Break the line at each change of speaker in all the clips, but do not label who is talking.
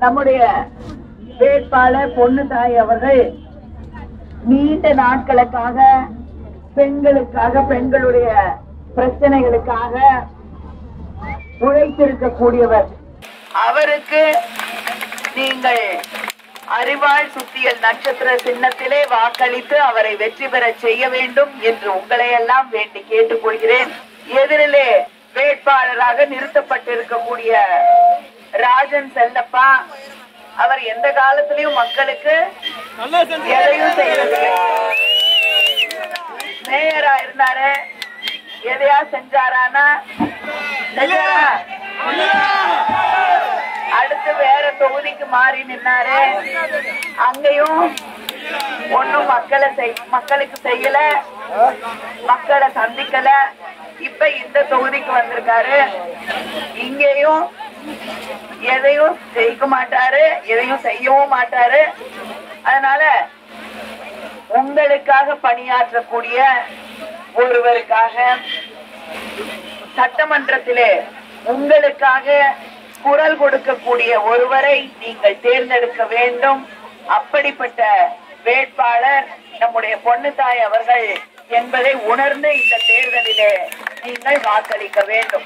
நம்முடைய வேட்பாளர் பொன்னுதாய் அவர்கள் நீண்ட நாட்களுக்காக பெண்களுக்காக பெண்களுடைய பிரச்சனைகளுக்காக உழைத்திருக்கக்கூடியவர் அவருக்கு நீங்கள் அறிவாள் சுத்தியல் நட்சத்திர சின்னத்திலே வாக்களித்து அவரை வெற்றி பெற செய்ய வேண்டும் என்று உங்களை எல்லாம் வேண்டி கேட்டுக்கொள்கிறேன் எதிரிலே வேட்பாளராக நிறுத்தப்பட்டிருக்கக்கூடிய ராஜன் செல்லப்பா அவர் எந்த காலத்திலையும் மக்களுக்கு எதையும் செய்யறது மேயரா இருந்தாரு எதையா செஞ்சாரானா செஞ்சாரா? அடுத்து வேற தொகுதிக்கு மாறி நின்னாரு அங்கேயும் ஒண்ணும் மக்களை செய் மக்களுக்கு செய்யல மக்களை சந்திக்கல இப்ப இந்த தொகுதிக்கு வந்திருக்காரு இங்கேயும் எதையும் ஜெயிக்க மாட்டாரு எதையும் செய்யவும் மாட்டாரு அதனால உங்களுக்காக பணியாற்றக்கூடிய ஒருவருக்காக சட்டமன்றத்திலே உங்களுக்காக குரல் கொடுக்கக்கூடிய ஒருவரை நீங்கள் தேர்ந்தெடுக்க வேண்டும் அப்படிப்பட்ட வேட்பாளர் நம்முடைய பொன்னுத்தாய் அவர்கள் என்பதை உணர்ந்து இந்த தேர்தலிலே நீங்கள் வாக்களிக்க வேண்டும்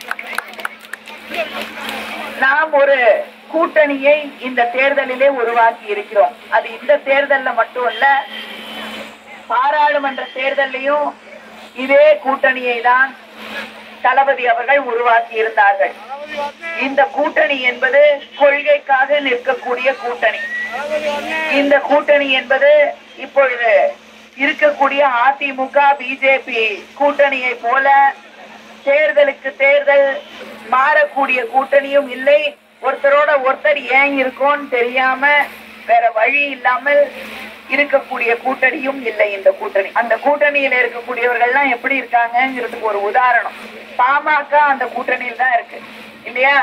நாம் ஒரு கூட்டணியை இந்த தேர்தலிலே உருவாக்கி இருக்கிறோம் அது இந்த தேர்தல்ல மட்டும் இல்ல பாராளுமன்ற தேர்தலையும் இதே கூட்டணியை தான் தளபதி அவர்கள் உருவாக்கி இருந்தார்கள் இந்த கூட்டணி என்பது கொள்கைக்காக நிற்கக்கூடிய கூட்டணி இந்த கூட்டணி என்பது இப்பொழுது இருக்கக்கூடிய அதிமுக பிஜேபி கூட்டணியை போல தேர்தலுக்கு தேர்தல் மாறக்கூடிய கூட்டணியும் இல்லை ஒருத்தரோட ஒருத்தர் ஏன் இருக்கோன்னு தெரியாம வேற வழி இல்லாமல் இருக்கக்கூடிய கூட்டணியும் இல்லை இந்த கூட்டணி அந்த கூட்டணியில இருக்கக்கூடியவர்கள்லாம் எப்படி இருக்காங்கிறதுக்கு ஒரு உதாரணம் பாமக அந்த கூட்டணியில் தான் இருக்கு இல்லையா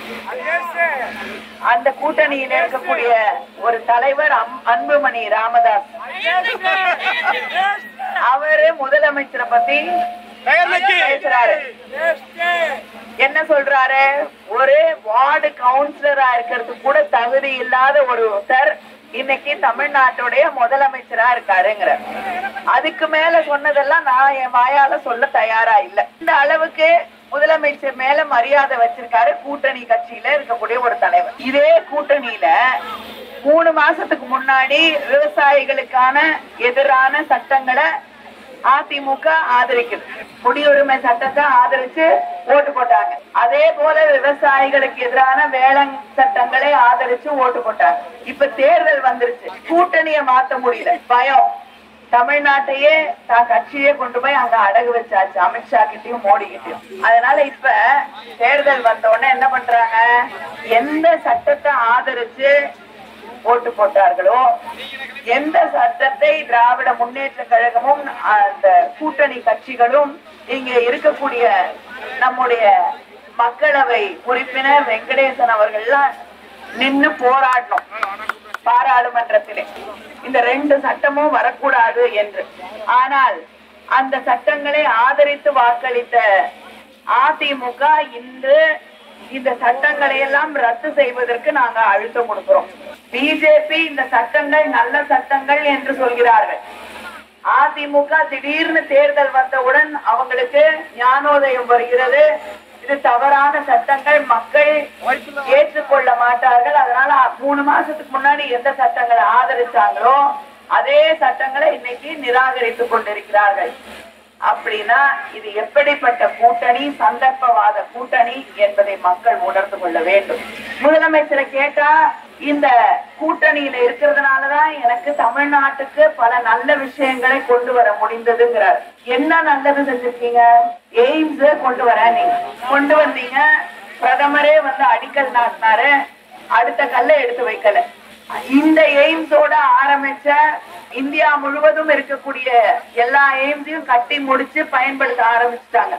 அந்த கூட்டணியில இருக்கக்கூடிய ஒரு தலைவர் அம்- அன்புமணி ராமதாஸ் அவரு முதலமைச்சரை பத்தி பேசுறாரு என்ன சொல்றாரு ஒரு வார்டு கவுன்சிலரா இருக்கிறதுக்கு கூட தகுதி இல்லாத ஒருத்தர் இன்னைக்கு தமிழ்நாட்டுடைய முதலமைச்சரா இருக்காருங்கிற அதுக்கு மேல சொன்னதெல்லாம் நான் என் வாயால சொல்ல தயாரா இல்ல இந்த அளவுக்கு முதலமைச்சர் மேல மரியாதை வச்சிருக்காரு கூட்டணி கட்சியில இருக்கக்கூடிய ஒரு தலைவர் இதே கூட்டணியில மூணு மாசத்துக்கு முன்னாடி விவசாயிகளுக்கான எதிரான சட்டங்களை அதிமுக ஆதரிக்குது குடியுரிமை சட்டத்தை ஆதரிச்சு ஓட்டு போட்டாங்க அதே போல விவசாயிகளுக்கு எதிரான வேளாண் சட்டங்களை ஆதரிச்சு ஓட்டு போட்டாங்க இப்ப தேர்தல் வந்துருச்சு கூட்டணிய மாத்த முடியல பயம் தமிழ்நாட்டையே தான் கட்சியே கொண்டு போய் அங்க அடகு வச்சாச்சு அமித்ஷா கிட்டயும் மோடி கிட்டயும் அதனால இப்ப தேர்தல் வந்த உடனே என்ன பண்றாங்க எந்த சட்டத்தை ஆதரிச்சு ஓட்டு போட்டார்களோ எந்த சட்டத்தை திராவிட முன்னேற்ற கழகமும் அந்த கூட்டணி கட்சிகளும் இங்க இருக்கக்கூடிய நம்முடைய மக்களவை உறுப்பினர் வெங்கடேசன் அவர்கள்லாம் நின்னு போராடணும் பாராளுமன்றத்திலே இந்த ரெண்டு சட்டமும் வரக்கூடாது என்று ஆனால் அந்த சட்டங்களை ஆதரித்து வாக்களித்த அதிமுக இன்று இந்த சட்டங்களை எல்லாம் ரத்து செய்வதற்கு நாங்க அழுத்தம் கொடுக்கிறோம் பிஜேபி இந்த சட்டங்கள் நல்ல சட்டங்கள் என்று சொல்கிறார்கள் அதிமுக திடீர்னு தேர்தல் வந்தவுடன் அவங்களுக்கு ஞானோதயம் வருகிறது இது தவறான சட்டங்கள் மக்கள் ஏற்றுக்கொள்ள மாட்டார்கள் அதனால மூணு மாசத்துக்கு முன்னாடி எந்த சட்டங்களை ஆதரிச்சாங்களோ அதே சட்டங்களை இன்னைக்கு நிராகரித்துக் கொண்டிருக்கிறார்கள் அப்படின்னா இது எப்படிப்பட்ட கூட்டணி சந்தர்ப்பவாத கூட்டணி என்பதை மக்கள் உணர்ந்து கொள்ள வேண்டும் முதலமைச்சரை கேட்டா இந்த கூட்டணியில இருக்கிறதுனாலதான் எனக்கு தமிழ்நாட்டுக்கு பல நல்ல விஷயங்களை கொண்டு வர முடிந்ததுங்கிறார் என்ன நல்லது செஞ்சிருக்கீங்க எய்ம்ஸ் கொண்டு வர நீங்க கொண்டு வந்தீங்க பிரதமரே வந்து அடிக்கல் நாட்டினாரு அடுத்த கல்லை எடுத்து வைக்கல இந்த எய்ம்ஸோட ஆரம்பிச்ச இந்தியா முழுவதும் இருக்கக்கூடிய எல்லா எய்ம்ஸையும் கட்டி முடிச்சு பயன்படுத்த ஆரம்பிச்சுட்டாங்க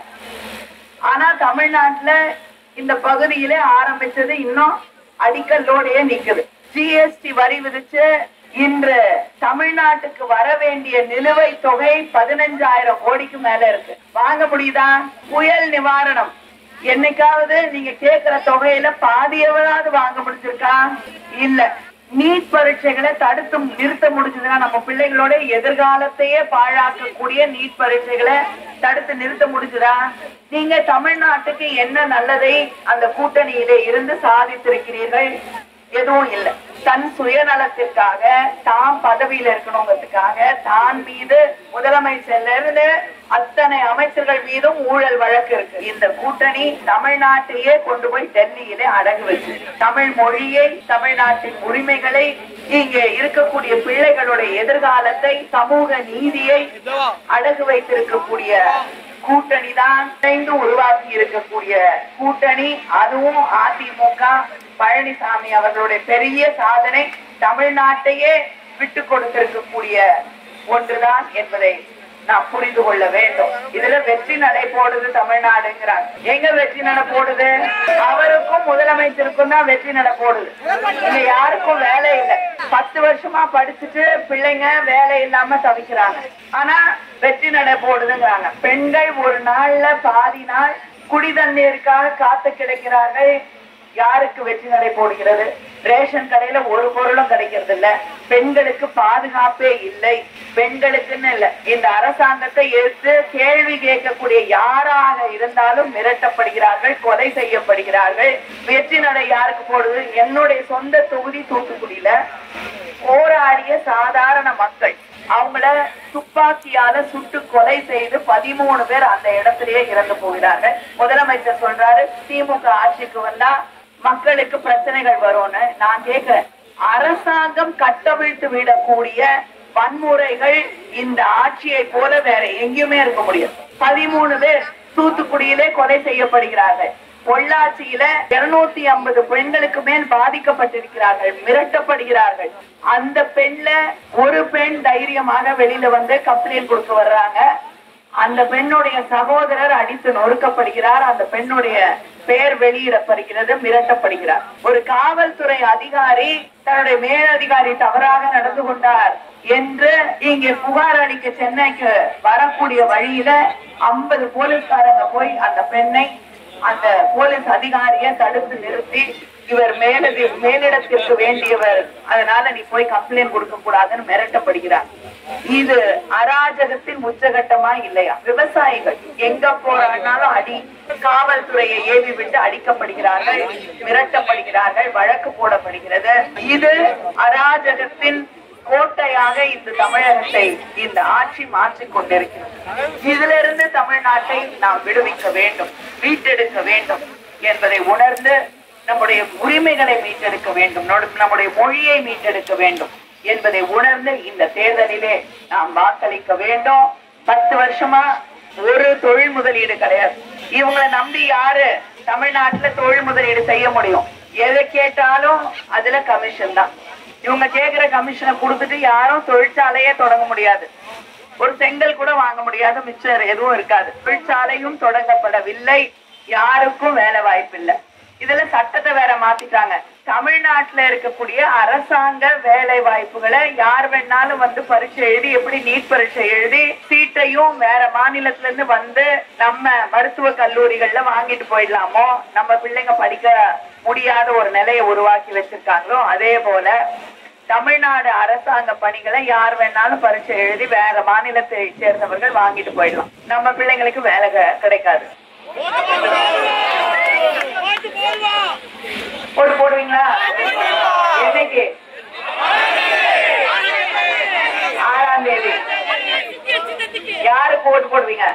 ஆனா தமிழ்நாட்டுல இந்த பகுதியிலே ஆரம்பிச்சது இன்னும் அடிக்கல்லோடயே நிக்குது ஜிஎஸ்டி வரி விதிச்சு இன்று தமிழ்நாட்டுக்கு வர வேண்டிய நிலுவைத் தொகை பதினஞ்சாயிரம் கோடிக்கு மேல இருக்கு வாங்க முடியுதா புயல் நிவாரணம் என்னைக்காவது நீங்க கேக்குற தொகையில பாதியவளாவது வாங்க முடிஞ்சிருக்கா இல்ல நீட் பரீட்சைகளை தடுத்து நிறுத்த முடிஞ்சதுன்னா நம்ம பிள்ளைகளோட எதிர்காலத்தையே பாழாக்கக்கூடிய நீட் பரீட்சைகளை தடுத்து நிறுத்த முடிஞ்சுதா நீங்க தமிழ்நாட்டுக்கு என்ன நல்லதை அந்த கூட்டணியிலே இருந்து சாதித்திருக்கிறீர்கள் எதுவும் இல்ல தன் சுயநலத்திற்காக தான் பதவியில இருக்கணுங்கிறதுக்காக தான் மீது முதலமைச்சர்ல இருந்து அத்தனை அமைச்சர்கள் மீதும் ஊழல் வழக்கு இருக்கு இந்த கூட்டணி தமிழ்நாட்டையே கொண்டு போய் டெல்லியிலே அடகு வச்சு தமிழ் மொழியை தமிழ்நாட்டின் உரிமைகளை இங்கே இருக்கக்கூடிய பிள்ளைகளுடைய எதிர்காலத்தை சமூக நீதியை அடகு வைத்திருக்கக்கூடிய கூட்டணி தான் இணைந்து உருவாக்கி இருக்கக்கூடிய கூட்டணி அதுவும் அதிமுக பழனிசாமி அவர்களுடைய பெரிய சாதனை தமிழ்நாட்டையே விட்டு கொடுத்திருக்கக்கூடிய ஒன்றுதான் என்பதை நாம் புரிந்து கொள்ள வேண்டும் இதுல வெற்றி நடை போடுது தமிழ்நாடுங்கிறாங்க எங்க வெற்றி நடை போடுது அவருக்கும் முதலமைச்சருக்கும் தான் வெற்றி நடை போடுது இங்க யாருக்கும் வேலை இல்லை பத்து வருஷமா படிச்சுட்டு பிள்ளைங்க வேலை இல்லாம தவிக்கிறாங்க ஆனா வெற்றி நடை போடுதுங்கிறாங்க பெண்கள் ஒரு நாள்ல பாதி நாள் குடி தண்ணீருக்காக காத்து கிடக்கிறார்கள் யாருக்கு வெற்றி நடை போடுகிறது ரேஷன் கடையில ஒரு பொருளும் கிடைக்கிறது இல்ல பெண்களுக்கு பாதுகாப்பே இல்லை பெண்களுக்குன்னு இல்ல இந்த அரசாங்கத்தை எதிர்த்து கேள்வி கேட்கக்கூடிய யாராக இருந்தாலும் மிரட்டப்படுகிறார்கள் கொலை செய்யப்படுகிறார்கள் வெற்றி நடை யாருக்கு போடுது என்னுடைய சொந்த தொகுதி தூத்துக்குடியில போராடிய சாதாரண மக்கள் அவங்கள துப்பாக்கியால சுட்டு கொலை செய்து பதிமூணு பேர் அந்த இடத்திலேயே இறந்து போகிறார்கள் முதலமைச்சர் சொல்றாரு திமுக ஆட்சிக்கு வந்தா மக்களுக்கு பிரச்சனைகள் வரும்னு நான் கேக்குறேன் அரசாங்கம் கட்டவிழ்த்து விடக்கூடிய வன்முறைகள் இந்த ஆட்சியை போல வேற எங்கேயுமே இருக்க முடியும் பதிமூணு பேர் தூத்துக்குடியிலே கொலை செய்யப்படுகிறார்கள் பொள்ளாச்சியில இருநூத்தி ஐம்பது பெண்களுக்கு மேல் பாதிக்கப்பட்டிருக்கிறார்கள் மிரட்டப்படுகிறார்கள் அந்த பெண்ல ஒரு பெண் தைரியமாக வெளியில வந்து கம்ப்ளைண்ட் கொடுக்க வர்றாங்க அந்த பெண்ணுடைய சகோதரர் அடித்து நொறுக்கப்படுகிறார் அந்த பெண்ணுடைய பெயர் வெளியிடப்படுகிறது மிரட்டப்படுகிறார் ஒரு காவல்துறை அதிகாரி தன்னுடைய மேலதிகாரி தவறாக நடந்து கொண்டார் என்று இங்கே புகார் அளிக்க சென்னைக்கு வரக்கூடிய வழியில ஐம்பது போலீஸ்காரங்க போய் அந்த பெண்ணை அந்த போலீஸ் அதிகாரிய தடுத்து நிறுத்தி இவர் மேலதி மேலிடத்திற்கு வேண்டியவர் அதனால நீ போய் கம்ப்ளைண்ட் கொடுக்க கூடாதுன்னு மிரட்டப்படுகிறார் இது அராஜகத்தின் உச்சகட்டமா இல்லையா விவசாயிகள் எங்க போறாங்கனாலும் அடி காவல்துறையை ஏவி விட்டு அடிக்கப்படுகிறார்கள் மிரட்டப்படுகிறார்கள் வழக்கு போடப்படுகிறது இது அராஜகத்தின் கோட்டையாக இந்த தமிழகத்தை இந்த ஆட்சி மாற்றிக் கொண்டிருக்கிறது இதிலிருந்து தமிழ்நாட்டை நாம் விடுவிக்க வேண்டும் மீட்டெடுக்க வேண்டும் என்பதை உணர்ந்து நம்முடைய உரிமைகளை மீட்டெடுக்க வேண்டும் நொடு- நம்முடைய மொழியை மீட்டெடுக்க வேண்டும் என்பதை உணர்ந்து இந்த தேர்தலிலே நாம் வாக்களிக்க வேண்டும் பத்து வருஷமா ஒரு தொழில் முதலீடு கிடையாது இவங்களை நம்பி யாரு தமிழ்நாட்டுல தொழில் முதலீடு செய்ய முடியும் எதை கேட்டாலும் அதுல கமிஷன் தான் இவங்க கேக்குற கமிஷனை கொடுத்துட்டு யாரும் தொழிற்சாலையே தொடங்க முடியாது ஒரு செங்கல் கூட வாங்க முடியாத மிச்சம் எதுவும் இருக்காது தொழிற்சாலையும் தொடங்கப்படவில்லை யாருக்கும் வேலை வாய்ப்பு இல்லை இதுல சட்டத்தை வேற மாத்திட்டாங்க தமிழ்நாட்டுல இருக்கக்கூடிய அரசாங்க வேலை வாய்ப்புகளை யார் வேணாலும் வந்து பரீட்சை எழுதி எப்படி நீட் பரீட்சை எழுதி சீட்டையும் வேற மாநிலத்துல இருந்து வந்து நம்ம மருத்துவ கல்லூரிகள்ல வாங்கிட்டு போயிடலாமோ நம்ம பிள்ளைங்க படிக்க முடியாத ஒரு நிலையை உருவாக்கி வச்சிருக்காங்களோ அதே போல தமிழ்நாடு அரசாங்க பணிகளை யார் வேணாலும் பரீட்சை எழுதி வேற மாநிலத்தை சேர்ந்தவர்கள் வாங்கிட்டு போயிடலாம் நம்ம பிள்ளைங்களுக்கு வேலை க- கிடைக்காது போட்டு போடுவீங்களா என்னைக்கு ஆறாம் தேதி யாருக்கு ஓட்டு போடுவீங்க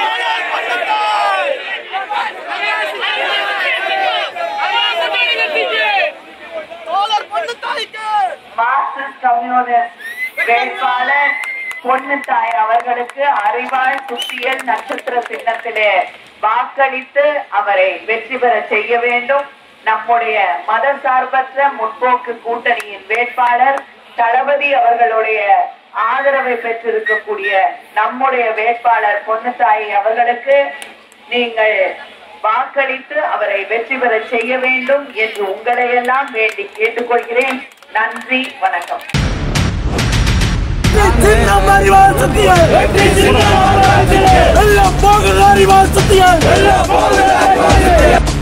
மார்க்சிஸ்ட் கம்யூனிஸ்ட் வேட்பாளர் பொன்னுத்தாய் அவர்களுக்கு அறிவாள் சுத்தியல் நட்சத்திர சின்னத்திலே வாக்களித்து அவரை வெற்றி பெற செய்ய வேண்டும் நம்முடைய மதசார்பற்ற முற்போக்கு கூட்டணியின் வேட்பாளர் தளபதி அவர்களுடைய ஆதரவை பெற்றிருக்கக்கூடிய நம்முடைய வேட்பாளர் பொன்னுத்தாய் அவர்களுக்கு நீங்கள் வாக்களித்து அவரை வெற்றி பெற செய்ய வேண்டும் என்று உங்களை எல்லாம் வேண்டி கேட்டுக்கொள்கிறேன் நன்றி வணக்கம்
சின்னம் அறிவால் சத்தியம் எல்லாம் போகுது அறிவால் சத்தியம்